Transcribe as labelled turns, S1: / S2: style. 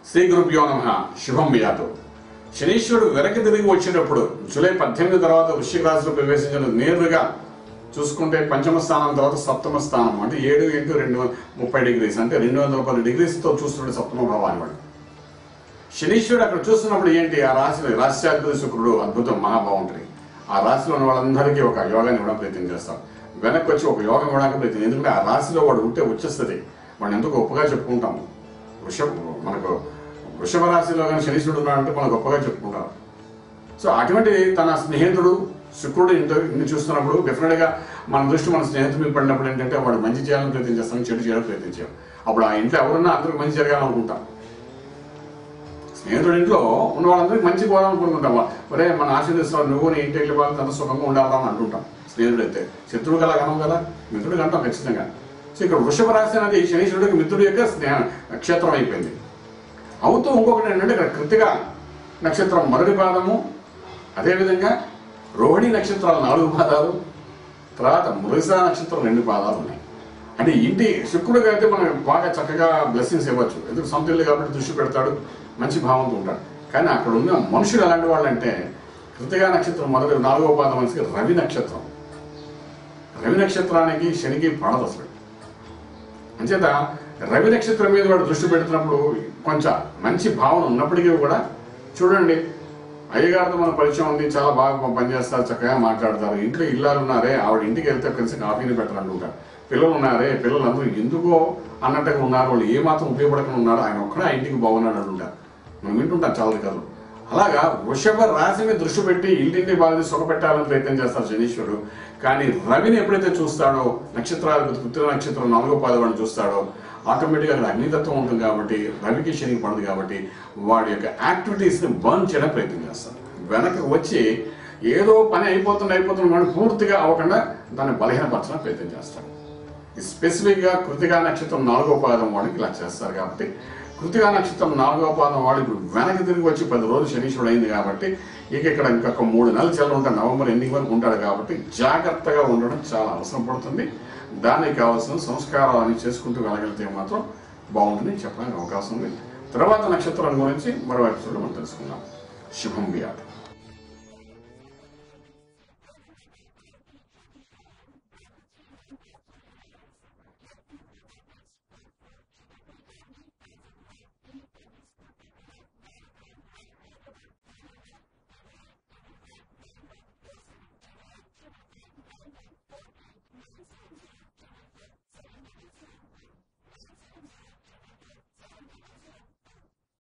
S1: శ్రీ గురుభ్యో నమ శుభం వ్యాతు శనీశ్వరుడు వెనక్కి తిరిగి వచ్చినప్పుడు జూలై పద్దెనిమిది తర్వాత వృశ్చిక రాశిలో ప్రవేశించిన నేరుగా చూసుకుంటే పంచమ స్థానం తర్వాత సప్తమ స్థానం అంటే ఏడు ఇంటూ రెండు వం- ముప్పై డిగ్రీస్ అంటే రెండు వందల పది డిగ్రీస్తో చూస్తుండే సప్తమ భావాన్ని వాడు శనీశ్వరుడు అక్కడ చూస్తున్నప్పుడు ఏంటి ఆ రాశిలో రాశ్యాధిపతి శుక్రుడు అద్భుతం మహాబాగుంటుంది ఆ రాశిలో ఉన్న వాళ్ళందరికీ ఒక యోగాన్ని ఇవ్వడం ప్రయత్నం చేస్తాం వెనక్కి వచ్చి ఒక యోగం ఇవ్వడానికి ప్రయత్నం ఎందుకంటే ఆ రాశిలో వాడు ఉంటే వచ్చేస్తుంది వాడిని ఎందుకు గొప్పగా చెప్పుకుంటాము వృషభ మనకు వృషభ రాశిలో కానీ శనీశ్వరుడు ఉన్నాడంటే మనం గొప్పగా చెప్పుకుంటాం సో అటువంటి తన స్నేహితుడు శుక్రుడు ఇంత ఇన్ని చూస్తున్నప్పుడు డెఫినెట్గా మన దృష్టి మన స్నేహితుడి మీద పడినప్పుడు ఏంటంటే వాడు మంచి చేయాలని ప్రయత్నం చేస్తాం చెడు చేయాలని ప్రయత్నించాం అప్పుడు ఆ ఇంట్లో ఎవరున్నా అందరికి మంచి జరగాలనుకుంటాం స్నేహితుడి ఇంట్లో ఉన్న వాళ్ళందరికీ మంచి పోవాలనుకుంటుంటాం ఒరే మన ఆశీర్దిస్తావు నువ్వు నీ ఇంటి వెళ్ళి వాళ్ళకి అంత సుఖంగా ఉండాలని అంటుంటాం స్నేహితుడు అయితే శత్రుడు గల గనం కదా మిత్రుడికి అంటాం ఖచ్చితంగా సో ఇక్కడ వృషభ రాశి అనేది శనీశ్వరుడికి మిత్రుడి యొక్క స్నేహ నక్షత్రం అయిపోయింది అవుతూ ఇంకొకటి ఏంటంటే ఇక్కడ కృతిగా నక్షత్రం మొదటి పాదము అదేవిధంగా రోహిణి నక్షత్రాలు నాలుగు పాదాలు తర్వాత మృగశిర నక్షత్రం రెండు పాదాలు ఉన్నాయి అంటే ఇంటి శుక్రుడికి అయితే మనం బాగా చక్కగా బ్లెస్సింగ్స్ ఇవ్వచ్చు ఎందుకు సొంత ఇల్లు కాబట్టి దృష్టి పెడతాడు మంచి భావంతో ఉంటాడు కానీ అక్కడ ఉన్న మనుషులు ఎలాంటి వాళ్ళంటే కృతిగా నక్షత్రం మొదటి నాలుగో పాదం మనిషికి రవి నక్షత్రం రవి నక్షత్రానికి శనికి పడదు అసలు అంచేత రవి నక్షత్రం మీద వాడు దృష్టి పెడుతున్నప్పుడు కొంచెం మంచి భావన ఉన్నప్పటికీ కూడా చూడండి అయ్యగారితో మన పరిచయం ఉంది చాలా బాగా పనిచేస్తారు చక్కగా మాట్లాడతారు ఇంట్లో ఇల్లాలు ఉన్నారే ఆవిడ ఇంటికి వెళ్తే కలిసి కాఫీని పెట్టాలంటుంటారు పిల్లలు ఉన్నారే పిల్లలందరూ ఎందుకో అన్నట్టుగా ఉన్నారు వాళ్ళు ఏమాత్రం ఉపయోగపడకుండా ఉన్నారు ఆయన ఒక్కడే ఆ ఇంటికి బాగున్నాడు అంటుంటారు మనం వింటుంటాం చాలా కథలు అలాగా వృషభ రాశిని దృష్టి పెట్టి ఇంటింటి బాగా సుఖపెట్టాలని ప్రయత్నం చేస్తారు శనీశ్వరుడు కానీ రవిని ఎప్పుడైతే చూస్తాడో నక్షత్రాధిపతి పుత్ర నక్షత్రం నాలుగో పాదవాడిని చూస్తాడో ఆటోమేటిక్గా అక్కడ అగ్నితత్వం ఉంటుంది కాబట్టి రవికి శనికి పడదు కాబట్టి వాడి యొక్క యాక్టివిటీస్ని బర్న్ చేయడానికి ప్రయత్నం చేస్తాడు వెనక్కి వచ్చి ఏదో పని అయిపోతుంది అయిపోతుంది కానీ పూర్తిగా అవ్వకుండా దాన్ని బలహీనపరచడానికి ప్రయత్నం చేస్తాడు ఈ స్పెసిఫిక్గా కృతిగా నక్షత్రం నాలుగో పాదం వాడికి ఇలా చేస్తారు కాబట్టి కృతిగా నక్షత్రం నాలుగో పాదం వాడు ఇప్పుడు వెనక్కి తిరిగి వచ్చి పది రోజులు శనీశ్వరుడు అయింది కాబట్టి ఇక ఇక్కడ ఇంకొక మూడు నెలలు చెల్ల ఉంటాడు నవంబర్ ఎన్నిక వరకు ఉంటాడు కాబట్టి జాగ్రత్తగా ఉండడం చాలా అవసరం పడుతుంది దానికి కావాల్సిన సంస్కారాలని చేసుకుంటూ వెళ్ళగలిగితే మాత్రం బాగుంటుంది చెప్పడానికి అవకాశం ఉంది తర్వాత నక్షత్రం గురించి మరో ఎపిసోడ్ మనం తెలుసుకుందాం శుభం వ్యాధి